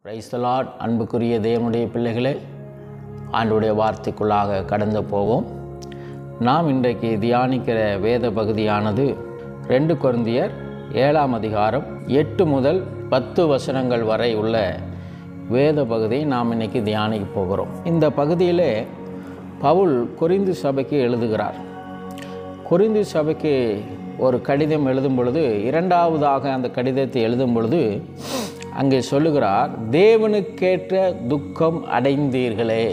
praise the Lord அன்புக்குரிய தேவனுடைய பிள்ளைகளே ஆண்டுடைய வார்த்தைக்குள்ளாக கடந்து போவோம் நாம் இன்றைக்கு தியானிக்கிற வேத பகுதியானது ரெண்டு கொரிந்தியர் ஏழாம் அதிகாரம் எட்டு முதல் பத்து வசனங்கள் வரை உள்ள வேத பகுதியை நாம் இன்னைக்கு தியானிக்க போகிறோம் இந்த பகுதியிலே பவுல் கொரிந்து சபைக்கு எழுதுகிறார் கொரிந்து சபைக்கு ஒரு கடிதம் எழுதும் பொழுது இரண்டாவதாக அந்த கடிதத்தை எழுதும் பொழுது அங்கே சொல்லுகிறார் தேவனுக்கேற்ற துக்கம் அடைந்தீர்களே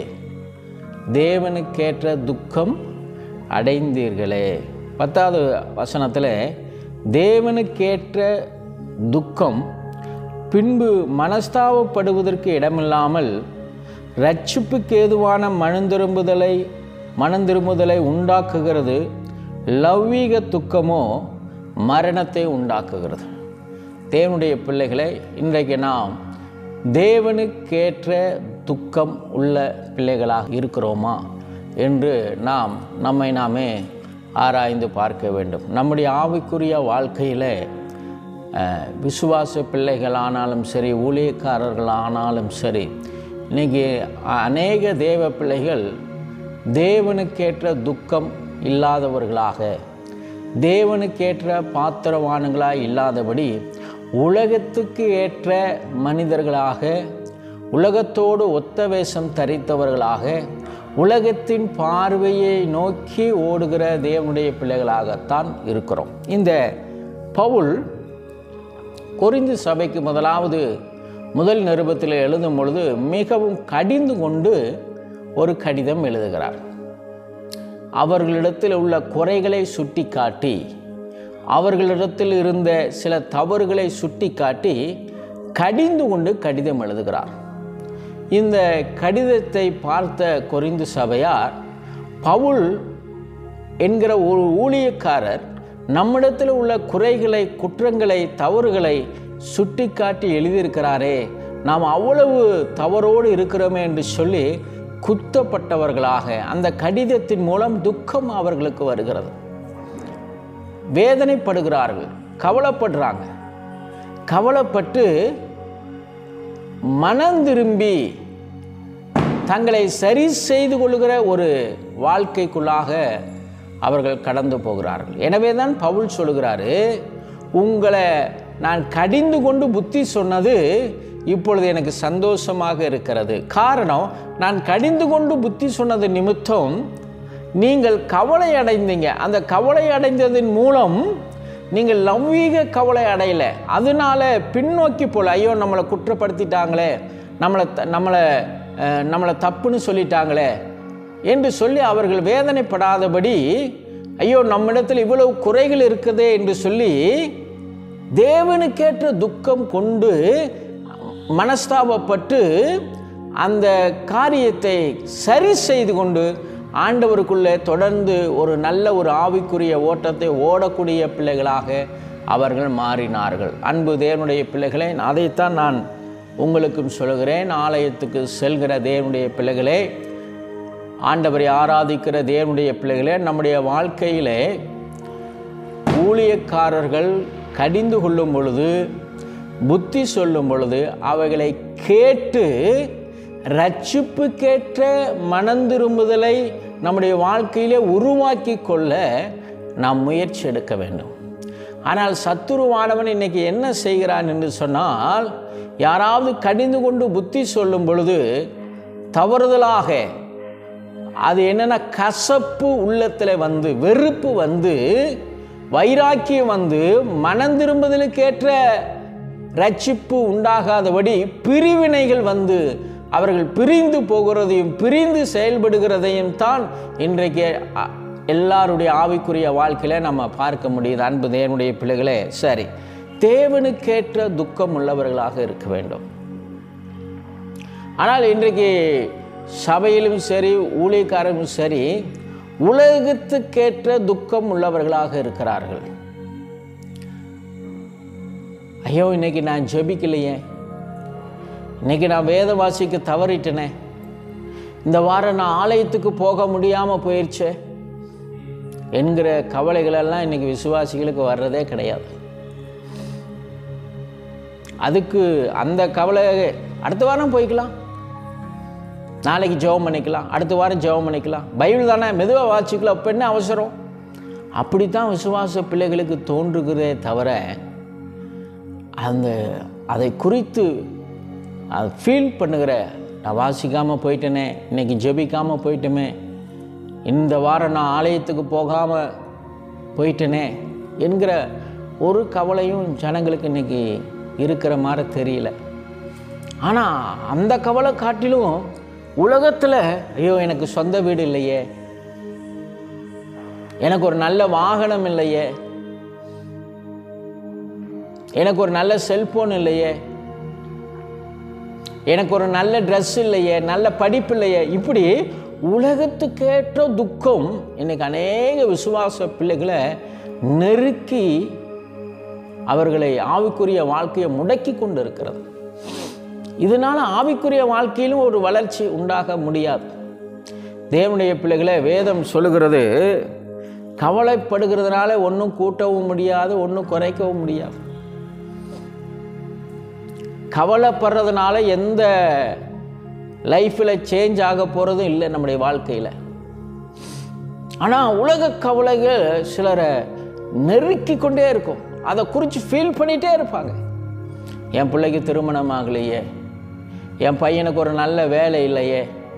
தேவனுக்கேற்ற துக்கம் அடைந்தீர்களே பத்தாவது வசனத்தில் தேவனுக்கேற்ற துக்கம் பின்பு மனஸ்தாபப்படுவதற்கு இடமில்லாமல் ரட்சிப்புக்கு ஏதுவான மனந்திரும்புதலை மனந்திரும்புதலை உண்டாக்குகிறது லௌவீக துக்கமோ மரணத்தை உண்டாக்குகிறது தேவனுடைய பிள்ளைகளை இன்றைக்கு நாம் தேவனுக்கேற்ற துக்கம் உள்ள பிள்ளைகளாக இருக்கிறோமா என்று நாம் நம்மை நாமே ஆராய்ந்து பார்க்க வேண்டும் நம்முடைய ஆவிக்குரிய வாழ்க்கையில் அஹ், விசுவாச பிள்ளைகளானாலும் சரி ஊழியக்காரர்களானாலும் சரி இன்னைக்கு அநேக தேவ பிள்ளைகள் தேவனுக்கேற்ற துக்கம் இல்லாதவர்களாக தேவனுக்கேற்ற பாத்திரவான்களாக இல்லாதபடி உலகத்துக்கு ஏற்ற மனிதர்களாக உலகத்தோடு ஒத்த வேஷம் தரித்தவர்களாக உலகத்தின் பார்வையை நோக்கி ஓடுகிற தேவனுடைய பிள்ளைகளாகத்தான் இருக்கிறோம் இந்த பவுல் கொரிந்து சபைக்கு முதலாவது முதல் நிருபத்தில் எழுதும் பொழுது மிகவும் கடிந்து கொண்டு ஒரு கடிதம் எழுதுகிறார் அவர்களிடத்தில் உள்ள குறைகளை சுட்டிக்காட்டி அவர்களிடத்தில் இருந்த சில தவறுகளை சுட்டிக்காட்டி கடிந்து கொண்டு கடிதம் எழுதுகிறார் இந்த கடிதத்தை பார்த்த கொரிந்து சபையார் பவுல் என்கிற ஒரு ஊழியக்காரர் நம்மிடத்தில் உள்ள குறைகளை குற்றங்களை தவறுகளை சுட்டிக்காட்டி எழுதியிருக்கிறாரே நாம் அவ்வளவு தவறோடு இருக்கிறோமே என்று சொல்லி குத்தப்பட்டவர்களாக அந்த கடிதத்தின் மூலம் துக்கம் அவர்களுக்கு வருகிறது வேதனைப்படுகிறார்கள் கவலைப்படுறாங்க கவலைப்பட்டு மனம் திரும்பி தங்களை சரி செய்து கொள்கிற ஒரு வாழ்க்கைக்குள்ளாக அவர்கள் கடந்து போகிறார்கள் எனவே தான் பவுல் சொல்கிறாரு உங்களை நான் கடிந்து கொண்டு புத்தி சொன்னது இப்பொழுது எனக்கு சந்தோஷமாக இருக்கிறது காரணம் நான் கடிந்து கொண்டு புத்தி சொன்னது நிமித்தம் நீங்கள் கவலை அடைந்தீங்க அந்த கவலை அடைந்ததின் மூலம் நீங்கள் லௌவீக கவலை அடையலை அதனால பின்னோக்கி போல ஐயோ நம்மளை குற்றப்படுத்திட்டாங்களே நம்மளை த- நம்மளை அஹ், நம்மளை தப்புன்னு சொல்லிட்டாங்களே என்று சொல்லி அவர்கள் வேதனைப்படாதபடி ஐயோ நம்மிடத்தில் இவ்வளவு குறைகள் இருக்குதே என்று சொல்லி தேவனுக்கேற்ற துக்கம் கொண்டு மனஸ்தாபப்பட்டு அந்த காரியத்தை சரி செய்து கொண்டு ஆண்டவருக்குள்ளே தொடர்ந்து ஒரு நல்ல ஒரு ஆவிக்குரிய ஓட்டத்தை ஓடக்கூடிய பிள்ளைகளாக அவர்கள் மாறினார்கள் அன்பு தேவனுடைய பிள்ளைகளே அதைத்தான் நான் உங்களுக்கும் சொல்கிறேன் ஆலயத்துக்கு செல்கிற தேவனுடைய பிள்ளைகளே ஆண்டவரை ஆராதிக்கிற தேவனுடைய பிள்ளைகளே நம்முடைய வாழ்க்கையிலே ஊழியக்காரர்கள் கடிந்து கொள்ளும் பொழுது புத்தி சொல்லும் பொழுது அவைகளை கேட்டு ரட்சிப்புக்கேற்ற மனந்திரும்புதலை நம்முடைய வாழ்க்கையிலே உருவாக்கி கொள்ள நாம் முயற்சி எடுக்க வேண்டும் ஆனால் சத்துருவானவன் இன்னைக்கு என்ன செய்கிறான் என்று சொன்னால் யாராவது கடிந்து கொண்டு புத்தி சொல்லும் பொழுது தவறுதலாக அது என்னென்னா கசப்பு உள்ளத்தில் வந்து வெறுப்பு வந்து வைராக்கியம் வந்து மனம் திரும்புதலுக்கேற்ற ரட்சிப்பு உண்டாகாதபடி பிரிவினைகள் வந்து அவர்கள் பிரிந்து போகிறதையும் பிரிந்து செயல்படுகிறதையும் தான் இன்றைக்கு அ, எல்லாருடைய ஆவிக்குரிய வாழ்க்கையில நம்ம பார்க்க முடியுது அன்பு தேவனுடைய பிள்ளைகளே சரி தேவனுக்கேற்ற துக்கம் உள்ளவர்களாக இருக்க வேண்டும் ஆனால் இன்றைக்கு சபையிலும் சரி ஊழியக்காரரும் சரி உலகத்துக்கேற்ற துக்கம் உள்ளவர்களாக இருக்கிறார்கள் ஐயோ இன்னைக்கு நான் ஜெபிக்கலையே இன்னைக்கு நான் வேத வாசிக்க தவறிட்டனே இந்த வாரம் நான் ஆலயத்துக்கு போக முடியாமல் போயிடுச்சே என்கிற கவலைகளெல்லாம் இன்னைக்கு விசுவாசிகளுக்கு வர்றதே கிடையாது அதுக்கு அந்த கவலை அடுத்த வாரம் போய்க்கலாம் நாளைக்கு ஜெபம் பண்ணிக்கலாம் அடுத்த வாரம் ஜெபம் பண்ணிக்கலாம் பைபிள் தானே மெதுவாக வாசிக்கலாம் இப்போ என்ன அவசரம் அப்படித்தான் விசுவாச பிள்ளைகளுக்கு தோன்றுகிறதே தவிர அந்த அதை குறித்து அதை ஃபீல் பண்ணுகிற நான் வாசிக்காமல் போயிட்டேனே இன்னைக்கு ஜெபிக்காமல் போயிட்டோமே இந்த வாரம் நான் ஆலயத்துக்கு போகாமல் போயிட்டேனே என்கிற ஒரு கவலையும் ஜனங்களுக்கு இன்னைக்கு இருக்கிற மாதிரி தெரியல ஆனால் அந்த கவலை காட்டிலும் உலகத்தில் ஐயோ எனக்கு சொந்த வீடு இல்லையே எனக்கு ஒரு நல்ல வாகனம் இல்லையே எனக்கு ஒரு நல்ல செல்போன் இல்லையே எனக்கு ஒரு நல்ல ட்ரெஸ் இல்லையே நல்ல படிப்பு இல்லையே இப்படி உலகத்துக்கேற்ற துக்கம் இன்னைக்கு அநேக விசுவாச பிள்ளைகளை நெருக்கி அவர்களை ஆவிக்குரிய வாழ்க்கையை முடக்கி கொண்டு இருக்கிறது இதனால் ஆவிக்குரிய வாழ்க்கையிலும் ஒரு வளர்ச்சி உண்டாக முடியாது தேவனுடைய பிள்ளைகளை வேதம் சொல்லுகிறது கவலைப்படுகிறதுனால ஒன்றும் கூட்டவும் முடியாது ஒன்றும் குறைக்கவும் முடியாது கவலைப்படுறதுனால எந்த லைஃப்பில் சேஞ்ச் ஆக போகிறதும் இல்லை நம்முடைய வாழ்க்கையில் ஆனால் உலக கவலைகள் சிலரை நெருக்கி கொண்டே இருக்கும் அதை குறித்து ஃபீல் பண்ணிகிட்டே இருப்பாங்க என் பிள்ளைக்கு திருமணம் ஆகலையே என் பையனுக்கு ஒரு நல்ல வேலை இல்லையே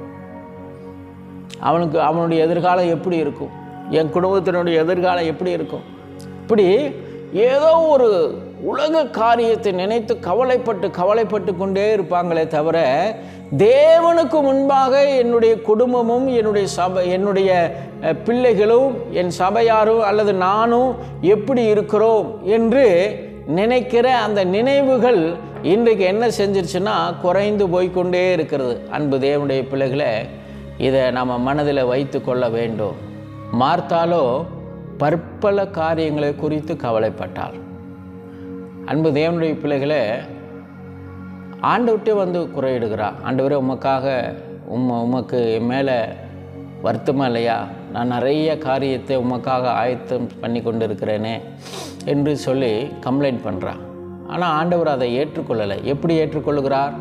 அவனுக்கு அவனுடைய எதிர்காலம் எப்படி இருக்கும் என் குடும்பத்தினுடைய எதிர்காலம் எப்படி இருக்கும் இப்படி ஏதோ ஒரு உலக காரியத்தை நினைத்து கவலைப்பட்டு கவலைப்பட்டு கொண்டே இருப்பாங்களே தவிர தேவனுக்கு முன்பாக என்னுடைய குடும்பமும் என்னுடைய சபை என்னுடைய அஹ், பிள்ளைகளும் என் சபையாரும் அல்லது நானும் எப்படி இருக்கிறோம் என்று நினைக்கிற அந்த நினைவுகள் இன்றைக்கு என்ன செஞ்சிருச்சுன்னா குறைந்து போய்க்கொண்டே இருக்கிறது அன்பு தேவனுடைய பிள்ளைகளை இதை நம்ம மனதில் வைத்து கொள்ள வேண்டும் மார்த்தாலோ பற்பல காரியங்களை குறித்து கவலைப்பட்டாள் அன்பு தேவனுடைய பிள்ளைகளை ஆண்டவர்கிட்டே வந்து குறையிடுகிறா ஆண்டவரே உமக்காக உம்ம உமக்கு என் மேலே வருத்தமாக இல்லையா நான் நிறைய காரியத்தை உமக்காக ஆயத்தம் பண்ணி கொண்டு இருக்கிறேனே என்று சொல்லி கம்ப்ளைண்ட் பண்ணுறா ஆனால் ஆண்டவர் அதை ஏற்றுக்கொள்ளலை எப்படி ஏற்றுக்கொள்கிறார்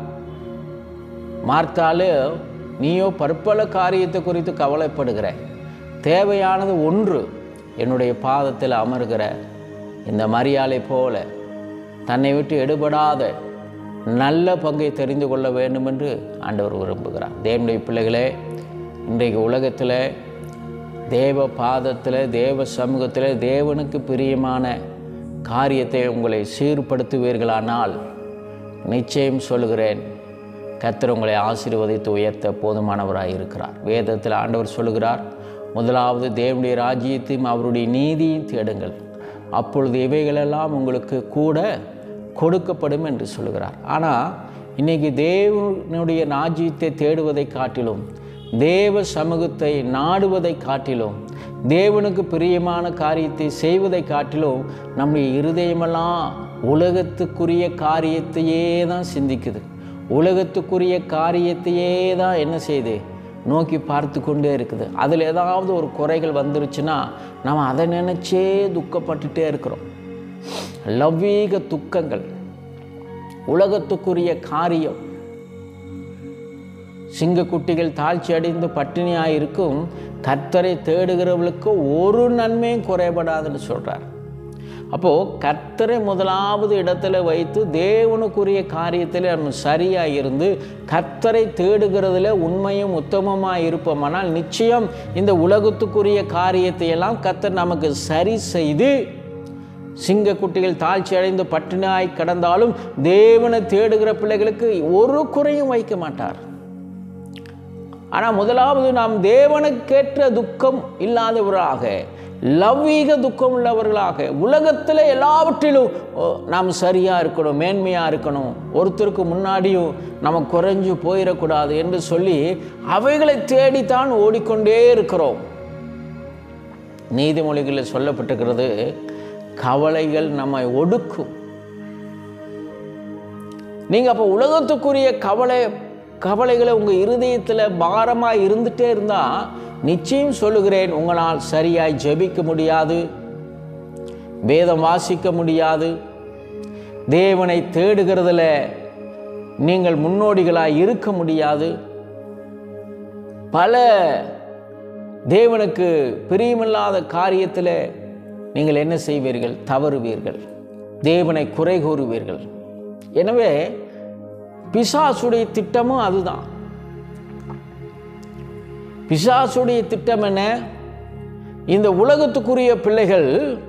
மார்த்தாலு நீயோ பற்பல காரியத்தை குறித்து கவலைப்படுகிற தேவையானது ஒன்று என்னுடைய பாதத்தில் அமர்கிற இந்த மரியாதை போல தன்னை விட்டு எடுபடாத நல்ல பங்கை தெரிந்து கொள்ள வேண்டும் என்று ஆண்டவர் விரும்புகிறார் தேவனுடைய பிள்ளைகளே இன்றைக்கு உலகத்தில் தேவ பாதத்தில் தேவ சமூகத்தில் தேவனுக்கு பிரியமான காரியத்தை உங்களை சீர்படுத்துவீர்களானால் நிச்சயம் சொல்லுகிறேன் கர்த்தர் உங்களை ஆசீர்வதித்து உயர்த்த போதுமானவராய் இருக்கிறார் வேதத்தில் ஆண்டவர் சொல்லுகிறார் முதலாவது தேவனுடைய ராஜ்யத்தையும் அவருடைய நீதியும் தேடுங்கள் அப்பொழுது இவைகளெல்லாம் உங்களுக்கு கூட கொடுக்கப்படும் என்று சொல்லுகிறார் ஆனால் இன்னைக்கு தேவனுடைய ராஜ்யத்தை தேடுவதை காட்டிலும் தேவ சமூகத்தை நாடுவதை காட்டிலும் தேவனுக்கு பிரியமான காரியத்தை செய்வதை காட்டிலும் நம்முடைய இருதயமெல்லாம் உலகத்துக்குரிய காரியத்தையே தான் சிந்திக்குது உலகத்துக்குரிய காரியத்தையே தான் என்ன செய்யுது நோக்கி பார்த்து கொண்டே இருக்குது அதில் ஏதாவது ஒரு குறைகள் வந்துருச்சுன்னா நம்ம அதை நினச்சே துக்கப்பட்டுட்டே இருக்கிறோம் லவ்வீக துக்கங்கள் உலகத்துக்குரிய காரியம் சிங்கக்குட்டிகள் தாழ்ச்சி அடைந்து பட்டினியாக இருக்கும் கர்த்தரை தேடுகிறவர்களுக்கு ஒரு நன்மையும் குறைபடாதுன்னு சொல்கிறார் அப்போது கர்த்தரை முதலாவது இடத்துல வைத்து தேவனுக்குரிய காரியத்தில் நம்ம சரியாக இருந்து கர்த்தரை தேடுகிறதுல உண்மையும் உத்தமமாக இருப்போமானால் நிச்சயம் இந்த உலகத்துக்குரிய காரியத்தை எல்லாம் கர்த்தர் நமக்கு சரி செய்து சிங்கக்குட்டிகள் தாழ்ச்சி அடைந்து பட்டினாய் கடந்தாலும் தேவனை தேடுகிற பிள்ளைகளுக்கு ஒரு குறையும் வைக்க மாட்டார் ஆனால் முதலாவது நாம் தேவனுக்கேற்ற துக்கம் இல்லாதவராக லவ்வீக துக்கம் உள்ளவர்களாக உலகத்தில் எல்லாவற்றிலும் ஓ, நாம் சரியாக இருக்கணும் மேன்மையாக இருக்கணும் ஒருத்தருக்கு முன்னாடியும் நம்ம குறைஞ்சு போயிடக்கூடாது என்று சொல்லி அவைகளை தேடித்தான் ஓடிக்கொண்டே இருக்கிறோம் நீதிமொழிகளில் சொல்லப்பட்டிருக்கிறது கவலைகள் நம்மை ஒடுக்கும் நீங்கள் அப்போ உலகத்துக்குரிய கவலை கவலைகளை உங்கள் இருதயத்தில் பாரமாக இருந்துகிட்டே இருந்தால் நிச்சயம் சொல்லுகிறேன் உங்களால் சரியாய் ஜெபிக்க முடியாது வேதம் வாசிக்க முடியாது தேவனை தேடுகிறதுல நீங்கள் முன்னோடிகளாய் இருக்க முடியாது பல தேவனுக்கு பிரியமில்லாத காரியத்தில் நீங்கள் என்ன செய்வீர்கள் தவறுவீர்கள் தேவனை குறை கூறுவீர்கள் எனவே பிசாசுடைய திட்டமும் அதுதான் பிசாசுடைய திட்டம் என்ன இந்த உலகத்துக்குரிய பிள்ளைகள்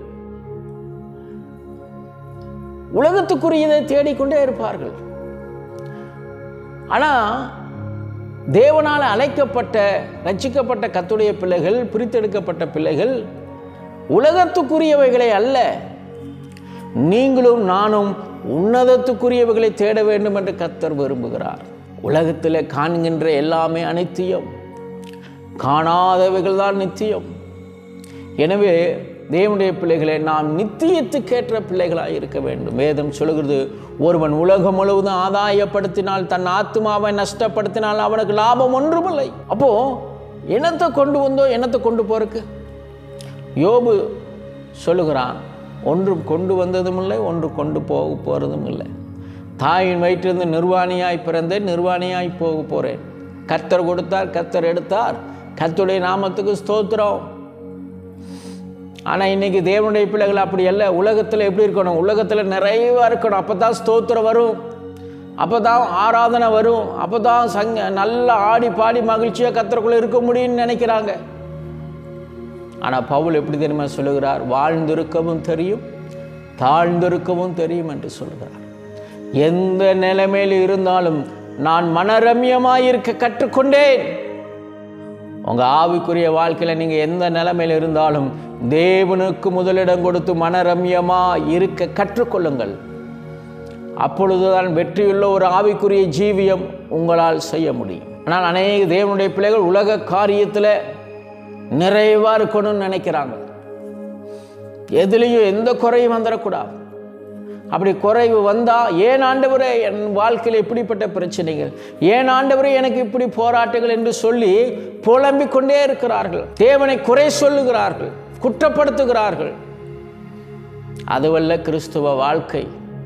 உலகத்துக்குரியதை தேடிக்கொண்டே இருப்பார்கள் ஆனால் தேவனால் அழைக்கப்பட்ட ரட்சிக்கப்பட்ட கத்துடைய பிள்ளைகள் பிரித்தெடுக்கப்பட்ட பிள்ளைகள் உலகத்துக்குரியவைகளை அல்ல நீங்களும் நானும் உன்னதத்துக்குரியவைகளை தேட வேண்டும் என்று கத்தர் விரும்புகிறார் உலகத்தில் காண்கின்ற எல்லாமே அனித்தியம் காணாதவைகள் தான் நித்தியம் எனவே தேவனுடைய பிள்ளைகளை நாம் நித்தியத்துக்கேற்ற பிள்ளைகளாக இருக்க வேண்டும் வேதம் சொல்கிறது ஒருவன் உலகம் முழுவதும் ஆதாயப்படுத்தினால் தன் ஆத்மாவை நஷ்டப்படுத்தினால் அவனுக்கு லாபம் ஒன்றுமில்லை அப்போ என்னத்தை கொண்டு வந்தோ என்னத்தை கொண்டு போறக்கு யோபு சொல்லுகிறான் ஒன்றும் கொண்டு வந்ததும் இல்லை ஒன்று கொண்டு போக போகிறதும் இல்லை தாயின் வயிற்றிலிருந்து நிர்வாணியாய் பிறந்தேன் நிர்வாணியாய் போக போகிறேன் கர்த்தர் கொடுத்தார் கர்த்தர் எடுத்தார் கர்த்தருடைய நாமத்துக்கு ஸ்தோத்திரம் ஆனால் இன்னைக்கு தேவனுடைய பிள்ளைகள் அப்படி அல்ல உலகத்தில் எப்படி இருக்கணும் உலகத்தில் நிறைய இருக்கணும் அப்போ தான் ஸ்தோத்திரம் வரும் அப்போ தான் ஆராதனை வரும் அப்போ தான் சங்க நல்லா ஆடி பாடி மகிழ்ச்சியாக கத்தருக்குள்ளே இருக்க முடியும்னு நினைக்கிறாங்க ஆனால் பவுல் எப்படி தெரியுமா சொல்லுகிறார் வாழ்ந்திருக்கவும் தெரியும் தாழ்ந்திருக்கவும் தெரியும் என்று சொல்கிறார் எந்த நிலைமையில் இருந்தாலும் நான் மனரம்யமாக இருக்க கற்றுக்கொண்டேன் உங்கள் ஆவிக்குரிய வாழ்க்கையில் நீங்கள் எந்த நிலைமையில் இருந்தாலும் தேவனுக்கு முதலிடம் கொடுத்து மனரம்யமாக இருக்க கற்றுக்கொள்ளுங்கள் அப்பொழுதுதான் வெற்றியுள்ள ஒரு ஆவிக்குரிய ஜீவியம் உங்களால் செய்ய முடியும் ஆனால் அநேக தேவனுடைய பிள்ளைகள் உலக காரியத்தில் நிறைவாக இருக்கணும்னு நினைக்கிறாங்க எதுலேயும் எந்த குறையும் வந்துடக்கூடாது அப்படி குறைவு வந்தால் ஏன் ஆண்டவரே என் வாழ்க்கையில் இப்படிப்பட்ட பிரச்சனைகள் ஏன் ஆண்டவரே எனக்கு இப்படி போராட்டங்கள் என்று சொல்லி புலம்பிக் கொண்டே இருக்கிறார்கள் தேவனை குறை சொல்லுகிறார்கள் குற்றப்படுத்துகிறார்கள் அதுவல்ல கிறிஸ்துவ வாழ்க்கை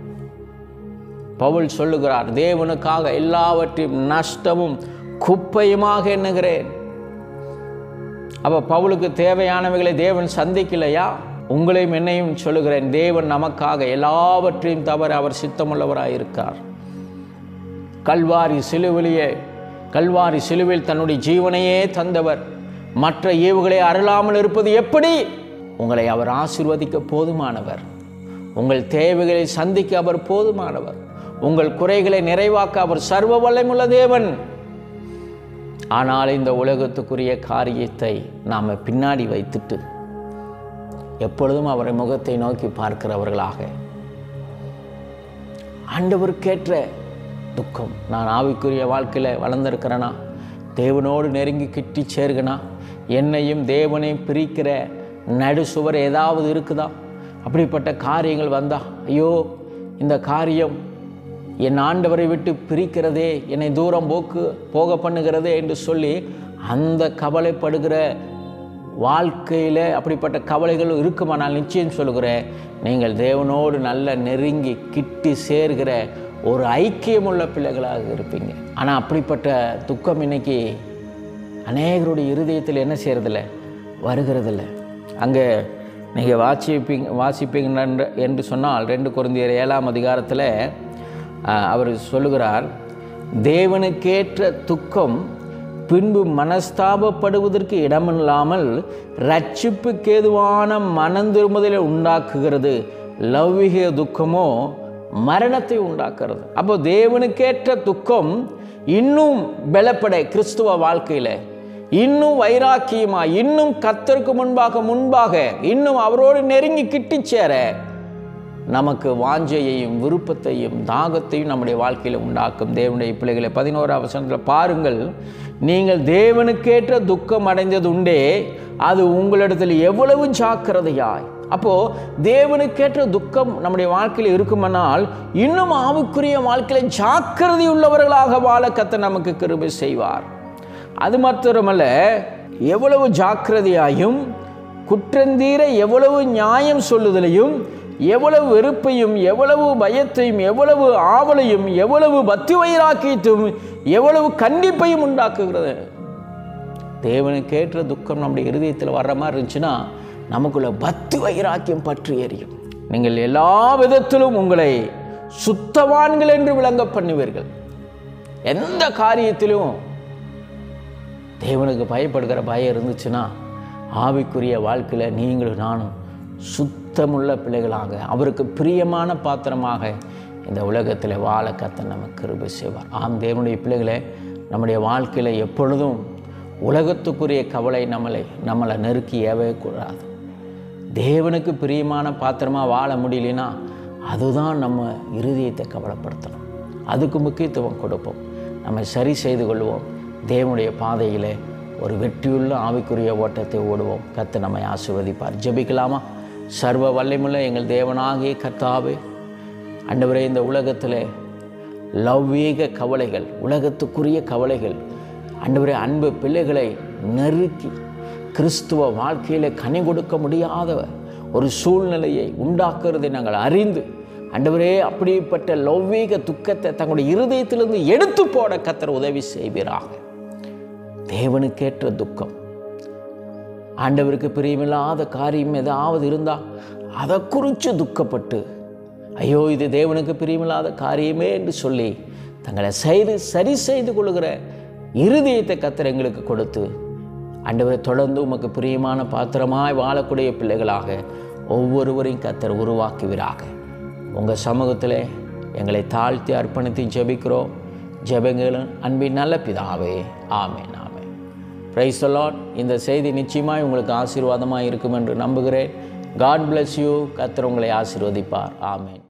பவுல் சொல்லுகிறார் தேவனுக்காக எல்லாவற்றையும் நஷ்டமும் குப்பையுமாக எண்ணுகிறேன் அப்போ பவுலுக்கு தேவையானவைகளை தேவன் சந்திக்கலையா உங்களையும் என்னையும் சொல்லுகிறேன் தேவன் நமக்காக எல்லாவற்றையும் தவிர அவர் சித்தமுள்ளவராக இருக்கார் கல்வாரி சிலுவிலேயே கல்வாரி சிலுவில் தன்னுடைய ஜீவனையே தந்தவர் மற்ற ஏவுகளை அருளாமல் இருப்பது எப்படி உங்களை அவர் ஆசிர்வதிக்க போதுமானவர் உங்கள் தேவைகளை சந்திக்க அவர் போதுமானவர் உங்கள் குறைகளை நிறைவாக்க அவர் சர்வ வல்லமுள்ள தேவன் ஆனால் இந்த உலகத்துக்குரிய காரியத்தை நாம் பின்னாடி வைத்துட்டு எப்பொழுதும் அவரை முகத்தை நோக்கி பார்க்கிறவர்களாக ஆண்டவருக்கேற்ற துக்கம் நான் ஆவிக்குரிய வாழ்க்கையில் வளர்ந்துருக்கிறேனா தேவனோடு நெருங்கி கிட்டி சேர்கனா என்னையும் தேவனையும் பிரிக்கிற நடு சுவர் ஏதாவது இருக்குதா அப்படிப்பட்ட காரியங்கள் வந்தா ஐயோ இந்த காரியம் என் ஆண்டவரை விட்டு பிரிக்கிறதே என்னை தூரம் போக்கு போக பண்ணுகிறதே என்று சொல்லி அந்த கவலைப்படுகிற வாழ்க்கையில் அப்படிப்பட்ட கவலைகள் இருக்குமானால் நிச்சயம் சொல்கிறேன் நீங்கள் தேவனோடு நல்ல நெருங்கி கிட்டி சேர்கிற ஒரு ஐக்கியமுள்ள பிள்ளைகளாக இருப்பீங்க ஆனால் அப்படிப்பட்ட துக்கம் இன்னைக்கு அநேகருடைய இருதயத்தில் என்ன செய்கிறதில்ல வருகிறதில்ல அங்கே நீங்கள் வாசிப்பீங்க வாசிப்பீங்க என்று சொன்னால் ரெண்டு குழந்தையர் ஏழாம் அதிகாரத்தில் அவர் சொல்லுகிறார் தேவனுக்கேற்ற துக்கம் பின்பு மனஸ்தாபப்படுவதற்கு இடமில்லாமல் ரட்சிப்புக்கு ஏதுவான மனந்திரும்புதலை உண்டாக்குகிறது லௌவிக துக்கமோ மரணத்தை உண்டாக்குறது அப்போ தேவனுக்கேற்ற துக்கம் இன்னும் பலப்பட கிறிஸ்துவ வாழ்க்கையில் இன்னும் வைராக்கியமா இன்னும் கத்தருக்கு முன்பாக முன்பாக இன்னும் அவரோடு நெருங்கி கிட்டிச் சேர நமக்கு வாஞ்சையையும் விருப்பத்தையும் தாகத்தையும் நம்முடைய வாழ்க்கையில் உண்டாக்கும் தேவனுடைய பிள்ளைகளை பதினோராம் வசனத்தில் பாருங்கள் நீங்கள் தேவனுக்கேற்ற துக்கம் அடைந்தது உண்டே அது உங்களிடத்தில் எவ்வளவு ஜாக்கிரதையாய் அப்போ தேவனுக்கேற்ற துக்கம் நம்முடைய வாழ்க்கையில் இருக்குமானால் இன்னும் ஆவுக்குரிய வாழ்க்கையில் ஜாக்கிரதை உள்ளவர்களாக வாழ கத்த நமக்கு கிருபை செய்வார் அது மாத்திரமல்ல எவ்வளவு ஜாக்கிரதையாயும் குற்றந்தீர எவ்வளவு நியாயம் சொல்லுதலையும் எவ்வளவு வெறுப்பையும் எவ்வளவு பயத்தையும் எவ்வளவு ஆவலையும் எவ்வளவு பக்தி வைராக்கியத்தையும் எவ்வளவு கண்டிப்பையும் உண்டாக்குகிறது தேவனுக்கு ஏற்ற துக்கம் நம்முடைய இருதயத்தில் வர்ற மாதிரி இருந்துச்சுன்னா நமக்குள்ள பக்தி வைராக்கியம் பற்றி எரியும் நீங்கள் எல்லா விதத்திலும் உங்களை சுத்தவான்கள் என்று விளங்க பண்ணுவீர்கள் எந்த காரியத்திலும் தேவனுக்கு பயப்படுகிற பயம் இருந்துச்சுன்னா ஆவிக்குரிய வாழ்க்கையில் நீங்களும் நானும் சுத்தமுள்ள பிள்ளைகளாக அவருக்கு பிரியமான பாத்திரமாக இந்த உலகத்தில் வாழ கத்த நமக்கு கிருபை செய்வார் ஆம் தேவனுடைய பிள்ளைகளை நம்முடைய வாழ்க்கையில் எப்பொழுதும் உலகத்துக்குரிய கவலை நம்மளை நம்மளை நெருக்கி ஏவவே கூடாது தேவனுக்கு பிரியமான பாத்திரமாக வாழ முடியலனா அதுதான் நம்ம இருதயத்தை கவலைப்படுத்தணும் அதுக்கு முக்கியத்துவம் கொடுப்போம் நம்ம சரி செய்து கொள்வோம் தேவனுடைய பாதையில் ஒரு வெற்றியுள்ள ஆவிக்குரிய ஓட்டத்தை ஓடுவோம் கத்து நம்மை ஆசிர்வதிப்பார் ஜெபிக்கலாமா சர்வ வல்லமுள்ள எங்கள் தேவனாகிய கர்த்தாவே ஆண்டவரே இந்த உலகத்தில் லௌவீக கவலைகள் உலகத்துக்குரிய கவலைகள் ஆண்டவரே அன்பு பிள்ளைகளை நெருக்கி கிறிஸ்துவ வாழ்க்கையில் கனி கொடுக்க முடியாத ஒரு சூழ்நிலையை உண்டாக்குறதை நாங்கள் அறிந்து ஆண்டவரே அப்படிப்பட்ட லௌவீக துக்கத்தை தங்களுடைய இருதயத்திலிருந்து எடுத்து போட கத்தர் உதவி செய்வீராக தேவனுக்கேற்ற துக்கம் ஆண்டவருக்கு பிரியமில்லாத காரியம் ஏதாவது இருந்தால் அதை குறித்து துக்கப்பட்டு ஐயோ இது தேவனுக்கு பிரியமில்லாத காரியமே என்று சொல்லி தங்களை செய்து சரி செய்து கொள்கிற இருதயத்தை கத்தர் எங்களுக்கு கொடுத்து ஆண்டவரை தொடர்ந்து உமக்கு பிரியமான பாத்திரமாய் வாழக்கூடிய பிள்ளைகளாக ஒவ்வொருவரையும் கத்தர் உருவாக்குவீராக உங்கள் சமூகத்தில் எங்களை தாழ்த்தி அர்ப்பணித்து ஜெபிக்கிறோம் ஜெபங்களும் அன்பின் நல்ல பிதாவே ஆமேன் ஆமேன் பிரைஸ் லார்ட் இந்த செய்தி நிச்சயமாய் உங்களுக்கு ஆசீர்வாதமாக இருக்கும் என்று நம்புகிறேன் காட் bless யூ கத்தர் உங்களை ஆசீர்வதிப்பார் ஆமேன்